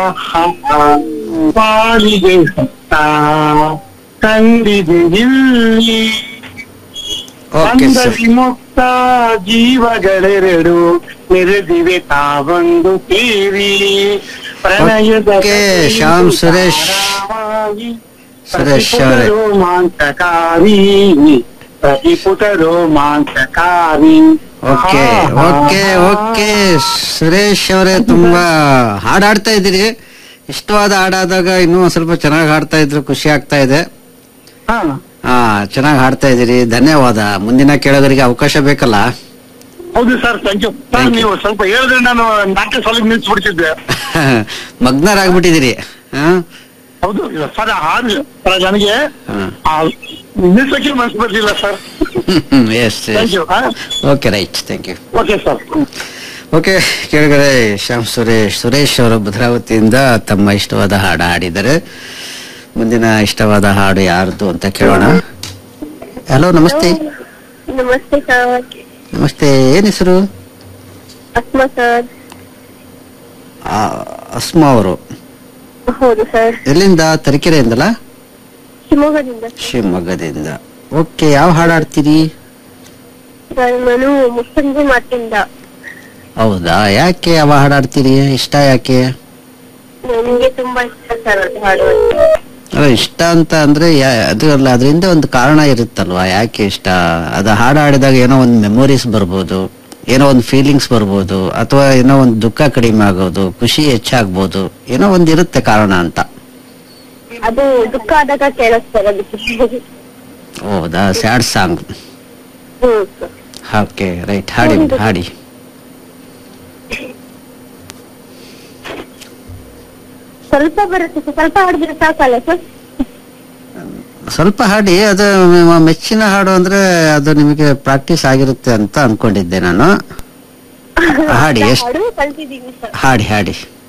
ಪಾಲಿಗೆ ಸತ್ತ ಕಂಡಿದೆ ಇಲ್ಲಿ ಓಕೆ ಸರ್ ಅಂದದಿ ಮುಕ್ತ ಜೀವಗಳೆರಡು ನೆರೆದಿವೆ ತಾವೊಂದು ಸೇರಿ ಪ್ರಣಯದ ಓಕೆ, ಶ್ಯಾಮ್ ಸುರೇಶ್. ಸುರೇಶ್ ಅವರೇ. ರೋಮಾಂಚಕಾರಿ ಪ್ರತಿಪುಟ ರೋಮಾಂಚಕಾರಿ ಓಕೆ ಓಕೆ ಓಕೆ ಸುರೇಶ್ ಅವರೇ ತುಂಬಾ ಹಾಡ್ ಹಾಡ್ತಾ ಇದ್ದೀರಿ ಇಷ್ಟವಾದ ಹಾಡಾದಾಗ ಇನ್ನೂ ಒಂದ್ ಸ್ವಲ್ಪ ಚೆನ್ನಾಗಿ ಹಾಡ್ತಾ ಇದ್ರು ಖುಷಿ ಆಗ್ತಾ ಇದೆ ಹಾ ಹಾ ಚೆನ್ನಾಗಿ ಹಾಡ್ತಾ ಇದ್ದೀರಿ ಧನ್ಯವಾದ ಮುಂದಿನ ಕೇಳೋದರಿಗೆ ಅವಕಾಶ ಬೇಕಲ್ಲ ಹೌದು sir thank you sir Thank you. ನೀವು ಸ್ವಲ್ಪ ಹೇಳಿದ್ರೆ ನಾನು ನಾಟ್ಯ ಸ್ವಲ್ಪ ನಿಲ್ಸ್ಬಿಡ್ತಿದ್ದೆ ಮಗ್ನರಾಗ್ಬಿಟ್ಟಿದ್ದೀರಿ ಹಾ ಹೌದು ಇಲ್ಲ ಸರ್ ಹಾಡು ಸರ್ ನನಗೆ ಹಾ. ಆ ನಿಲ್ಸಕ್ಕೆ ಮನಸ್ಸು ಬರ್ಲಿಲ್ಲ sir yes thank you okay right thank you okay sir okay ಕೆಳಗಡೆ ಶ್ಯಾಮ್ ಸುರೇಶ್ ಸುರೇಶ್ ಅವರು ಭದ್ರಾವತಿಯಿಂದ ತಮ್ಮ ಇಷ್ಟವಾದ ಹಾಡು ಹಾಡಿದ್ದಾರೆ ಮುಂದಿನ ಇಷ್ಟವಾದ ಹಾಡು ಯಾರ್ದು ಅಂತ ಕೇಳೋಣ ಹಲೋ ನಮಸ್ತೆ ನಮಸ್ತೆ ಸರ್ ನಮಸ್ತೆ ಏನ್ ಹೆಸರು ಅಸ್ಮಾ ಸರ್ ಆ, ಅಸ್ಮಾ ಅವರು ಹೌದು ಸರ್ ಎಲ್ಲಿಂದ ತರೀಕೆರೆಯಿಂದಲ್ಲ ಶಿವಮೊಗ್ಗದಿಂದ ಶಿವಮೊಗ್ಗದಿಂದ ಓಕೆ ಯಾವ ಹಾಡು ಹಾಡ್ತೀರಿ ಸರ್ ನಾನು ಮುಸ್ಸಂಜೆ ಮಾತಿಂದ ಹೌದಾ ಯಾಕೆ ಯಾವ ಹಾಡು ಹಾಡ್ತೀರಿ ಇಷ್ಟ ಯಾಕೆ ನನಗೆ ತುಂಬಾ ಇಷ್ಟ ಸರ್ ಅದು ಹಾಡು ಅಲ್ಲ ಇಷ್ಟ ಅಂತ ಅಂದ್ರೆ ಯಾ- ಅದು ಅಲ್ಲ ಅದರಿಂದ ಒಂದು ಕಾರಣ ಇರುತ್ತಲ್ವಾ ಯಾಕೆ ಇಷ್ಟ ಅದು ಹಾಡು ಹಾಡಿದಾಗ ಏನೋ ಒಂದು ಮೆಮೊರೀಸ್ ಬರ್ಬೋದು ಏನೋ ಒಂದು ಫೀಲಿಂಗ್ಸ್ ಬರ್ಬೋದು ಅಥವಾ ಏನೋ ಒಂದು ದುಃಖ ಕಡಿಮೆ ಆಗೋದು ಖುಷಿ ಹೆಚ್ಚಾಗ್ಬೋದು ಏನೋ ಒಂದು ಇರುತ್ತೆ ಕಾರಣ ಅಂತ ಅದು ದುಃಖ ಆದಾಗ ಕೇಳಿಸ್ತಾರೆ ಅದಕ್ಕೆ ಹೌದಾ sad song hmm sir okay right ಹಾಡಿ ಹಾಡಿ ಸ್ವಲ್ಪ ಬರುತ್ತೆ ಸರ್ ಸ್ವಲ್ಪ ಹಾಡಿದ್ರೆ ಸಾಕಲ್ಲ ಸರ್ ಸ್ವಲ್ಪ ಹಾಡಿ ಅದು ನಿಮ್ಮ ಮೆಚ್ಚಿನ ಹಾಡು ಅಂದ್ರೆ ಅದು ನಿಮಗೆ ಪ್ರಾಕ್ಟೀಸ್ ಆಗಿರುತ್ತೆ ಅಂತ ಅನ್ಕೊಂಡಿದ್ದೆ ನಾನು ಹಾಡಿ ಎಷ್ಟ್ ಹಾಡು ಕಲ್ತಿದೀನಿ ಸರ್ ಹಾಡಿ ಹಾಡಿ